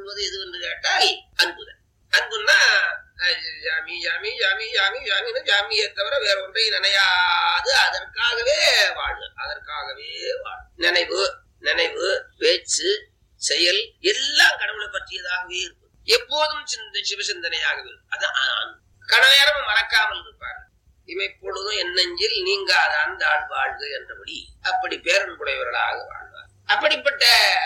கொள்வது எது என்று கேட்டால் அன்புதான் அன்புன்னா அஹ், ஜாமி ஜாமி ஜாமி ஜாமி ஜாமின்னு ஜாமியை தவிர வேற ஒன்றை நினையாது அதற்காகவே வாழு அதற்காகவே வாழு நினைவு நினைவு பேச்சு செயல் எல்லாம் கடவுளை பற்றியதாகவே இருக்கும் எப்போதும் சிந்த சிவசிந்தனையாகவே இருக்கும் அதான் அன்பு. கணநேரமும் மறக்காமல் இருப்பார்கள் இமைப்பொழுதும் என் நெஞ்சில் நீங்காத அந்த ஆள் வாழ்க என்றபடி அப்படி பேரன்புடையவர்களாக வாழ்வார் அப்படிப்பட்ட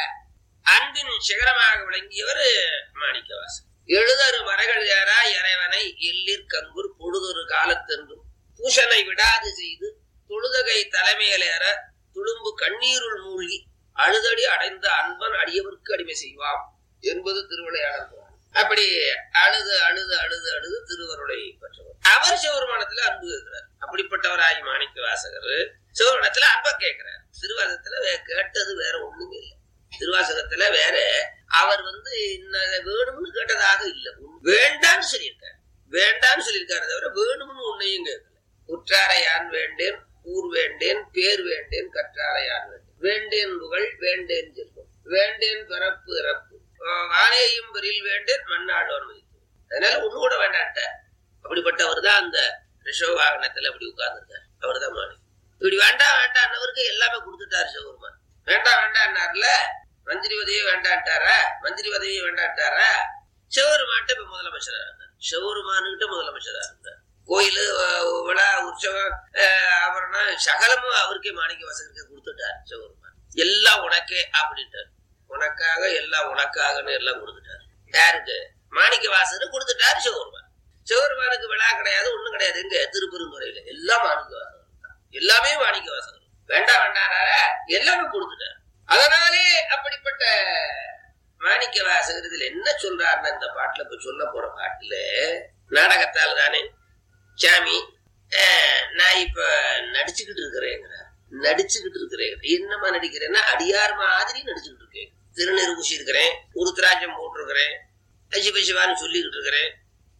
அன்பின் சிகரமாக விளங்கியவர் மாணிக்கவாசன் எழுதரு மரகள் ஏறா இறைவனை எல்லிற் கங்குர் பொழுதொரு காலத்தென்றும் பூஷனை விடாது செய்து தொழுதகை தலைமையிலேற துளும்பு கண்ணீருள் மூழ்கி அழுதடி அடைந்த அன்பன் அடியவர்க்கு அடிமை செய்வாம் என்பது திருவிளையாடல் புராணம். அப்படி அழுது அழுது அழுது அழுது திருவருளை பெற்றவர் அவர் சிவபெருமானத்துல அன்பு கேட்கிறார் அப்படிப்பட்டவராகி மாணிக்க வாசகர் சிவபெருமானத்துல அன்பை கேட்கிறார் திருவாசகத்துல வே- கேட்டது வேற ஒண்ணுமே இல்லை திருவாசகத்துல வேற அவர் வந்து இன்ன வேணும்னு கேட்டதாக இல்லை வேண்டான்னு சொல்லியிருக்காரு வேண்டான்னு சொல்லியிருக்காரு தவிர வேணும்னு உன்னையும் கேட்கல உற்றாரை யான் வேண்டேன் ஊர் வேண்டேன் பேர் வேண்டேன் கற்றாரை யான் வேண்டேன் வேண்டேன் புகழ் வேண்டேன் செல்வம் வேண்டேன் பிறப்பு இறப்பு ஆஹ் வானேயும் பெரில் வேண்டேன் மண்ணாடோர் மதித்து அதனால ஒண்ணு கூட வேண்டாட்ட அப்படிப்பட்டவர் தான் அந்த ரிஷவ வாகனத்துல அப்படி உட்கார்ந்துருக்காரு அவர் தான் மாணி இப்படி வேண்டாம் வேண்டாம்னவருக்கு எல்லாமே கொடுத்துட்டாரு சிவபெருமான் வேண்டாம் வேண்டாம்னார்ல மந்திரி உதவியே வேண்டாட்டாரா மந்திரி உதவியே வேண்டாட்டாரா சிவபெருமான்ட்ட இப்ப முதலமைச்சரா இருந்தார் சிவபெருமானுகிட்ட முதலமைச்சரா இருந்தார் கோயிலு அஹ், விழா உற்சவம் அஹ், ஆபரணம் சகலமும் அவருக்கே மாணிக்க வாசகருக்கு கொடுத்துட்டார் சிவபெருமான் எல்லாம் உனக்கே அப்படின்ட்டார் உனக்காக எல்லாம் உனக்காகன்னு எல்லாம் கொடுத்துட்டாரு யாருக்கு மாணிக்க வாசகர் கொடுத்துட்டாரு சிவபெருமான் சிவபெருமானுக்கு விழா கிடையாது ஒண்ணும் கிடையாது எங்க திருப்பெருந்துறையில எல்லாம் மாணிக்க வாசகர் தான். எல்லாமே மாணிக்க வாசகர் வேண்டாம் வேண்டாம் எல்லாமே கொடுத்துட்டார் அதனாலே அப்படிப்பட்ட மாணிக்க வாசகர் இதுல என்ன சொல்றாருன்னா இந்த பாட்டுல இப்ப சொல்ல போற பாட்டுல நாடகத்தால் தானே சாமி அஹ், நான் இப்ப நடிச்சுக்கிட்டு இருக்கிறேங்கிறார் நடிச்சுக்கிட்டு இருக்கிறேன் என்னமா நடிக்கிறேன்னா அடியார் மாதிரி நடிச்சுக்கிட்டு இருக்கேன் திருநீர் பூசி இருக்கிறேன் உருத்ராஜம் போட்டிருக்கிறேன் சிவ சிவான்னு சொல்லிக்கிட்டு இருக்கிறேன்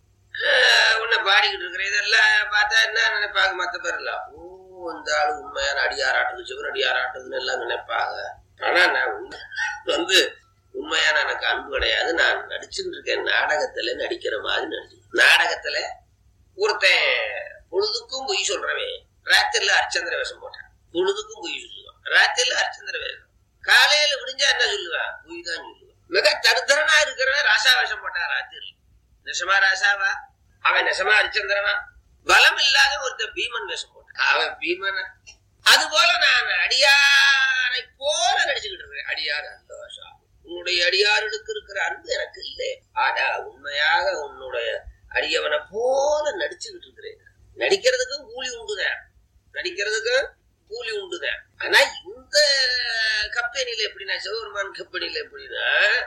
ஆஹ் உன்னை பாடிக்கிட்டு இருக்கிறேன் இதெல்லாம் பார்த்தா என்ன நினைப்பாங்க மத்த பேர் எல்லாம் ஓ இந்த ஆளு உண்மையான அடியாராட்டுது சிவன் அடியாராட்டுதுன்னு எல்லாம் நினைப்பாங்க ஆனா நான் உண்மை- வந்து உண்மையான எனக்கு அன்பு கிடையாது நான் நடிச்சுட்டு இருக்கேன் நாடகத்துல நடிக்கிற மாதிரி நடிச்சு நாடகத்துல ஒருத்தன் பொழுதுக்கும் பொய் சொல்றவன் ராத்திரில அர்ச்சந்திர வேஷம் போட்டான் பொழுதுக்கும் பொய் சொல்லுவான் ராத்திரில அர்ச்சந்திர வேஷம் காலையில விடிஞ்சா என்ன சொல்லுவான் பொய் தான் சொல்லுவான் மிக தருத்தரனா இருக்கிறவன் ராசா வேஷம் போட்டான் ராத்திரி நெசமா ராசாவா அவன் நெசமா ஹரிச்சந்திரனா பலம் இல்லாத ஒருத்தன் பீமன் வேஷம் போட்டான் அவன் பீமன் அது போல நான் அடியாரை போல நடிச்சுக்கிட்டு இருக்கிறேன் அடியார் அந்த வருஷம் உன்னுடைய அடியார்களுக்கு இருக்கிற அன்பு எனக்கு இல்லை ஆனா உண்மையாக உன்னுடைய அடியவனை போல நடிச்சுக்கிட்டு இருக்கிறேன் நடிக்கிறதுக்கும் கூலி உண்டுதான் நடிக்கிறதுக்கும் கூலி உண்டுதான் ஆனா இந்த கம்பெனில எப்படின்னா சிவபெருமான் கம்பெனில எப்படின்னா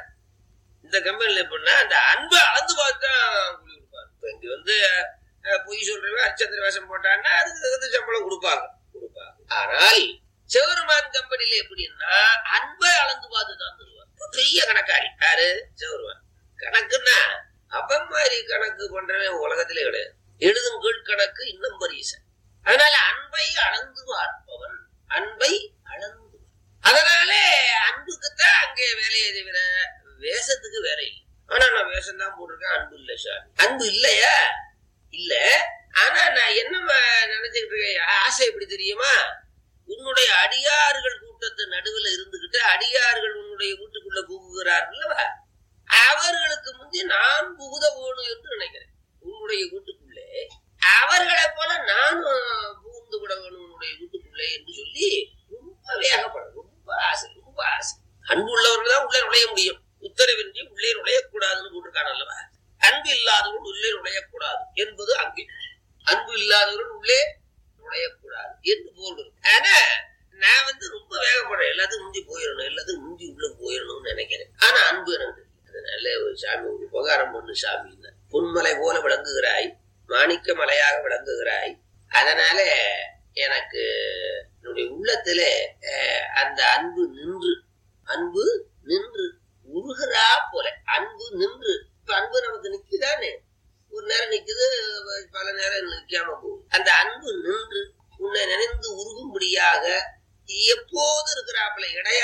இந்த கம்பெனில எப்படின்னா அந்த அன்பை அளந்து பார்த்தா கூலி கொடுப்பாங்க இப்ப இங்க வந்து அஹ், பொய் சொல்றவன் அரிச்சந்திர வேஷம் போட்டான்னா அதுக்கு தகுந்த சம்பளம் கொடுப்பாங்க கொடுப்பாங்க ஆனால் சிவருமான் கம்பெனில எப்படின்னா அன்பை அளந்து பார்த்து தான் தருவாங்க பெரிய கணக்காளி யாரு சிவருமான் கணக்குன்னா அவன் மாதிரி கணக்கு பண்றவன் உலகத்திலே கிடையாது எழுதும் கீழ் கணக்கு இன்னும் பரிசன் அதனால அன்பை அளந்து பார்ப்பவன் அன்பை அளந்து அதனாலே அன்புக்குத்தான் அங்கே வேலையை தவிர வேஷத்துக்கு வேலை இல்லை ஆனா நான் வேஷம் தான் போட்டிருக்கேன் அன்பு இல்லை சார் அன்பு இல்லையா இல்ல ஆனா நான் என்ன ம- நினைச்சுக்கிட்டு இருக்கேன் ஆசை எப்படி தெரியுமா உன்னுடைய அடியார்கள் கூட்டத்து நடுவுல இருந்துகிட்டு அடியார்கள் உன்னுடைய வீட்டுக்குள்ள புகுகிறார்கள் அவர்களுக்கு முந்தி நான் புகுத வேணும் என்று நினைக்கிறேன் உன்னுடைய வீட்டுக்குள்ளே அவர்களை போல நானும் புகுந்து விட வேணும் உன்னுடைய வீட்டுக்குள்ளே என்று சொல்லி ரொம்ப வேகப்படும் ரொம்ப ஆசை ரொம்ப ஆசை அன்பு உள்ளவர்கள் தான் உள்ளே நுழைய முடியும் உத்தரவின்றி உள்ளே நுழையக்கூடாதுன்னு போட்டிருக்கான அல்லவா அன்பு இல்லாதவர்கள் உள்ளே நுழையக்கூடாது என்பது அங்கே அன்பு இல்லாதவர்கள் உள்ளே நுழையக்கூடாது என்று போல் இருக்கு ஆனா நான் வந்து ரொம்ப வேகப்படுறேன் எல்லாத்துக்கும் முந்தி போயிடணும் எல்லாத்துக்கும் முந்தி உள்ள போயிடணும்னு நினைக்கிறேன் ஆனா அன்பு எனக்கு இல்லை. அதனால ஒரு சாமி ஒரு உபகாரம் பண்ணு சாமி பொன்மலை போல விளங்குகிறாய் மாணிக்க மலையாக விளங்குகிறாய் அதனால எனக்கு என்னுடைய உள்ளத்துல அஹ், அந்த அன்பு நின்று அன்பு நின்று உருகிறா போல அன்பு நின்று இப்ப அன்பு நமக்கு நிக்குதானே ஒரு நேரம் நிக்குது பல நேரம் நிக்காம போகுது அந்த அன்பு நின்று உன்னை நினைந்து உருகும்படியாக எப்போது இருக்கிறாப்புல இடையா